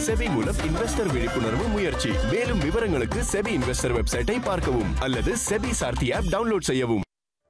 SEBI மூலம் investor விழிப்புணர்வு முயற்சி மேலும் விவரங்களுக்கு செபி இன்வெஸ்டர் வெப்சைட்டை பார்க்கவும் அல்லது செபி சார்த்தி ஆப் டவுன்லோட் செய்யவும்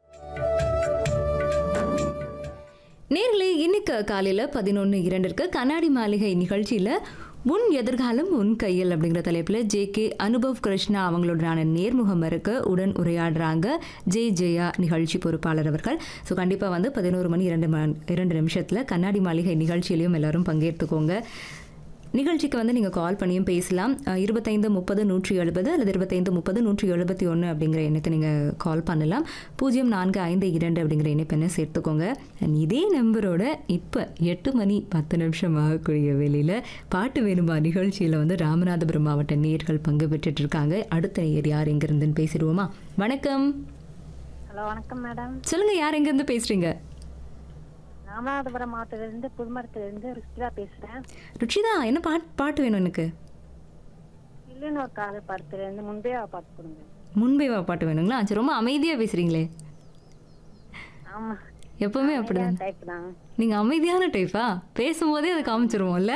நேர்களே இன்னைக்கு காலையில் பதினொன்று இரண்டிற்கு கண்ணாடி மாளிகை நிகழ்ச்சியில் உன் எதிர்காலம் உன் கையில் அப்படிங்கிற தலைப்பில் ஜே கே அனுபவ் கிருஷ்ணா அவங்களோடான நேர்முகம் இருக்க உடன் உரையாடுறாங்க ஜே ஜெயா நிகழ்ச்சி பொறுப்பாளர் அவர்கள் ஸோ கண்டிப்பாக வந்து பதினோரு மணி இரண்டு மணி இரண்டு நிமிஷத்தில் கண்ணாடி மாளிகை நிகழ்ச்சியிலையும் எல்லாரும் பங்கேற்றுக்கோங்க நிகழ்ச்சிக்கு வந்து நீங்கள் கால் பண்ணியும் பேசலாம் அஹ், இருபத்தைந்து முப்பது நூற்றி எழுபது அல்லது இருபத்தைந்து முப்பது நூற்றி எழுபத்தி ஒன்று அப்படிங்கிற எண்ணுக்கு நீங்கள் கால் பண்ணலாம் பூஜ்ஜியம் நான்கு ஐந்து இரண்டு அப்படிங்கிற இணைப்பெண்ணை சேர்த்துக்கோங்க And இதே நம்பரோட இப்போ எட்டு மணி பத்து நிமிஷம் ஆகக்கூடிய வேலையில் பாட்டு வேணுமா நிகழ்ச்சியில் வந்து ராமநாதபுரம் மாவட்ட நேர்கள் பங்கு பெற்றுட்டு இருக்காங்க அடுத்த நேயர் யார் எங்கேருந்துன்னு பேசிடுவோமா வணக்கம் ஹலோ வணக்கம் மேடம் சொல்லுங்கள் யார் எங்கேருந்து பேசுகிறீங்க ராமநாதபுரம் மாவட்டத்திலிருந்து புதுமரத்திலிருந்து ருஷ்டிதா பேசுறேன் ருச்சிதா என்ன பாட் பாட்டு வேணும் எனக்கு இல்லைன்னு ஒரு காதல் படத்துலேருந்து முன்பே பாட்டு கொடுங்க முன்பே வா பாட்டு வேணுங்களா சரி ரொம்ப அமைதியாக பேசுகிறீங்களே ஆமா எப்பவுமே அப்படிதான் டைப் தான் நீங்க அமைதியான டைப்பா பேசும்போதே அதை காமிச்சிருவோம்ல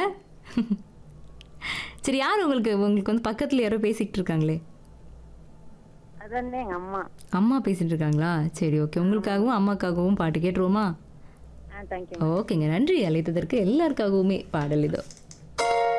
சரி யார் உங்களுக்கு உங்களுக்கு வந்து பக்கத்துல யாரோ பேசிக்கிட்டு இருக்காங்களே அது வந்து எங்க அம்மா அம்மா பேசிட்டு இருக்காங்களா சரி ஓகே உங்களுக்காகவும் அம்மாக்காகவும் பாட்டு கேட்டுருவோமா ஆ தேங்க்யூ ஓகேங்க நன்றி அழைத்ததற்கு எல்லாருக்காகவுமே பாடல் இதோ